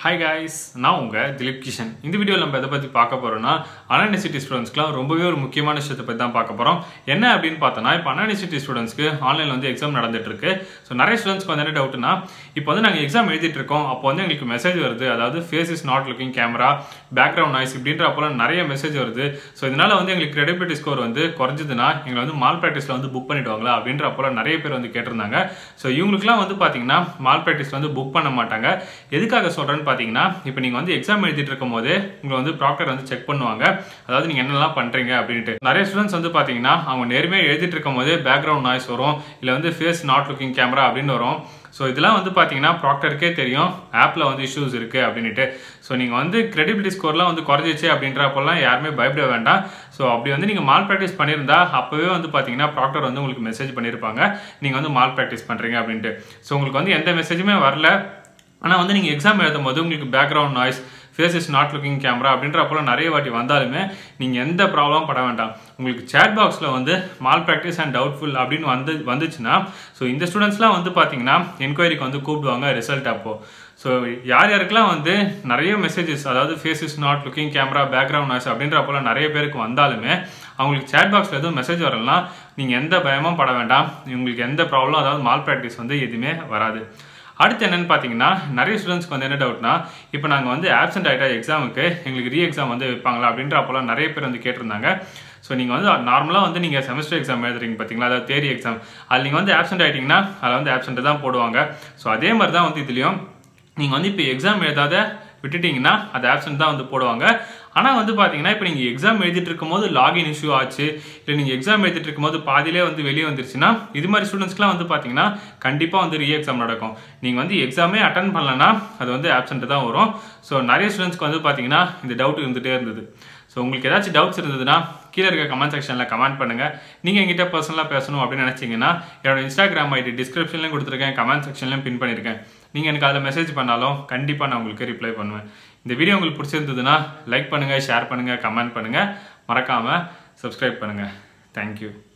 hi guys நான் உங்கள் திலீப் கிஷன் இந்த வீடியோவில் நம்ம எதை பற்றி பார்க்க போகிறோம்னா அனானிசிட்டி ஸ்டூடெண்ட்ஸ்க்குலாம் ரொம்பவே ஒரு முக்கியமான விஷயத்தை பற்றி தான் பார்க்க போகிறோம் என்ன அப்படின்னு பார்த்தோன்னா இப்போ அனானிசிட்டி ஸ்டூடெண்ட்ஸ்க்கு ஆன்லைனில் வந்து எக்ஸாம் நடந்துட்டு இருக்கு ஸோ நிறைய ஸ்டூடெண்ட்ஸ்க்கு வந்து என்ன டவுட்னா இப்போ வந்து நாங்கள் எக்ஸாம் எழுதிட்டு இருக்கோம் அப்போ வந்து எங்களுக்கு மெசேஜ் வருது அதாவது face is not looking camera background noise இப்படின்ற அப்போலாம் நிறைய மெசேஜ் வருது ஸோ இதனால வந்து எங்களுக்கு கிரெடிபிலிட்டி ஸ்கோர் வந்து குறைஞ்சதுன்னா எங்களை வந்து மால் ப்ராக்டிஸில் வந்து புக் பண்ணிடுவாங்களா அப்படின்ற அப்போலாம் நிறைய பேர் வந்து கேட்டிருந்தாங்க ஸோ இவங்களுக்குலாம் வந்து பார்த்தீங்கன்னா மால் ப்ராக்டிஸ் வந்து புக் பண்ண மாட்டாங்க எதுக்காக சொல்கிறேன்னு பார்த்தீங்கன்னா இப்போ நீங்கள் வந்து எக்ஸாம் எழுதிட்டு இருக்கும் போது உங்களை வந்து ப்ராக்டர் வந்து செக் பண்ணுவாங்க அதாவது நீங்கள் என்னெல்லாம் பண்ணுறீங்க அப்படின்ட்டு நிறைய ஸ்டூடெண்ட்ஸ் வந்து பார்த்தீங்கன்னா அவங்க நேர்மையாக எழுதிட்டு இருக்கும் போது பேக்ரவுண்ட் நாய்ஸ் வரும் இல்லை வந்து ஃபேஸ் நாட் லுக்கிங் கேமரா அப்படின்னு வரும் ஸோ இதெல்லாம் வந்து பார்த்தீங்கன்னா ப்ராக்டருக்கே தெரியும் ஆப்பில் வந்து இஷ்யூஸ் இருக்குது அப்படின்ட்டு ஸோ நீங்கள் வந்து கிரெடிபிலிட்டி ஸ்கோர்லாம் வந்து குறைஞ்சிச்சு அப்படின்றப்பெல்லாம் யாருமே பயப்பட வேண்டாம் ஸோ அப்படி வந்து நீங்கள் மால் ப்ராக்டிஸ் பண்ணியிருந்தா அப்போவே வந்து பார்த்தீங்கன்னா ப்ராக்டர் வந்து உங்களுக்கு மெசேஜ் பண்ணியிருப்பாங்க நீங்கள் வந்து மால் ப்ராக்டிஸ் பண்ணுறீங்க அப்படின்ட்டு ஸோ உங்களுக்கு வந்து எந்த மெசேஜுமே வரல ஆனால் வந்து நீங்கள் எக்ஸாம் எழுதும் போது உங்களுக்கு background noise face is not looking camera அப்படின்றப்போலாம் நிறைய வாட்டி வந்தாலுமே நீங்கள் எந்த ப்ராப்ளமும் பட வேண்டாம் உங்களுக்கு சேட் பாக்ஸில் வந்து மால் ப்ராக்டிஸ் அண்ட் டவுட்ஃபுல் அப்படின்னு வந்து வந்துச்சுன்னா ஸோ இந்த ஸ்டூடெண்ட்ஸ்லாம் வந்து பார்த்தீங்கன்னா என்கொயரிக்கு வந்து கூப்பிடுவாங்க ரிசல்ட் அப்போது ஸோ யார் யாருக்கெல்லாம் வந்து நிறைய மெசேஜஸ் அதாவது face is not looking camera background noise அப்படின்றப்போலாம் நிறைய பேருக்கு வந்தாலுமே அவங்களுக்கு சேட் பாக்ஸில் எதுவும் மெசேஜ் வரலனா நீங்கள் எந்த பயமும் பட வேண்டாம் உங்களுக்கு எந்த ப்ராப்ளம் அதாவது மால் ப்ராக்டிஸ் வந்து எதுவுமே வராது அடுத்து என்னன்னு பார்த்தீங்கன்னா நிறைய ஸ்டூடெண்ட்ஸ்க்கு வந்து என்ன டவுட்னா இப்போ நாங்கள் வந்து ஆப்சென்ட் ஆகிட்டா எக்ஸாமுக்கு எங்களுக்கு ரீ எக்ஸாம் வந்து வைப்பாங்களா அப்படின்ற அப்போலாம் நிறைய பேர் வந்து கேட்டிருந்தாங்க ஸோ நீங்கள் வந்து நார்மலாக வந்து நீங்கள் செமஸ்டர் எக்ஸாம் எழுதுறீங்க பார்த்தீங்களா அதாவது தேரி எக்ஸாம் அதில் நீங்கள் வந்து ஆப்சென்ட் ஆகிட்டிங்கன்னா அதில் வந்து ஆப்சென்ட் தான் போடுவாங்க ஸோ அதே மாதிரி தான் வந்து இதுலேயும் நீங்கள் வந்து இப்போ எக்ஸாம் எழுதாத விட்டுட்டிங்கன்னா அது ஆப்சென்ட் தான் வந்து போடுவாங்க ஆனால் வந்து பார்த்தீங்கன்னா இப்போ நீங்கள் எக்ஸாம் எழுதிட்டு இருக்கும்போது லாகின் இஷ்யூ ஆச்சு இல்லை நீங்கள் எக்ஸாம் எழுதிட்டு இருக்கும்போது பாதியிலே வந்து வெளியே வந்துருச்சுன்னா இது மாதிரி ஸ்டூடெண்ட்ஸ்க்குலாம் வந்து பார்த்தீங்கன்னா கண்டிப்பாக வந்து ரீ எக்ஸாம் நடக்கும் நீங்கள் வந்து எக்ஸாமே அட்டன் பண்ணலன்னா அது வந்து ஆப்சென்ட் தான் வரும் ஸோ நிறைய ஸ்டூடெண்ட்ஸ்க்கு வந்து பார்த்தீங்கன்னா இந்த டவுட் இருந்துகிட்டே இருந்தது ஸோ உங்களுக்கு ஏதாச்சும் டவுட்ஸ் இருந்ததுன்னா கீழே இருக்க கமெண்ட் செக்ஷனில் கமெண்ட் பண்ணுங்கள் நீங்கள் எங்கிட்ட பர்சனலாக பேசணும் அப்படின்னு நினச்சிங்கன்னா என்னோட இன்ஸ்டாகிராம் ஐடி டிஸ்கிரிப்ஷன்லையும் கொடுத்துருக்கேன் கமெண்ட் செக்ஷன்லையும் பின் பண்ணியிருக்கேன் நீங்கள் எனக்கு அதில் மெசேஜ் பண்ணாலும் கண்டிப்பாக நான் உங்களுக்கு ரிப்ளை பண்ணுவேன் இந்த வீடியோ உங்களுக்கு பிடிச்சிருந்ததுன்னா லைக் பண்ணுங்கள் ஷேர் பண்ணுங்கள் கமெண்ட் பண்ணுங்கள் மறக்காமல் சப்ஸ்கிரைப் பண்ணுங்கள் தேங்க்யூ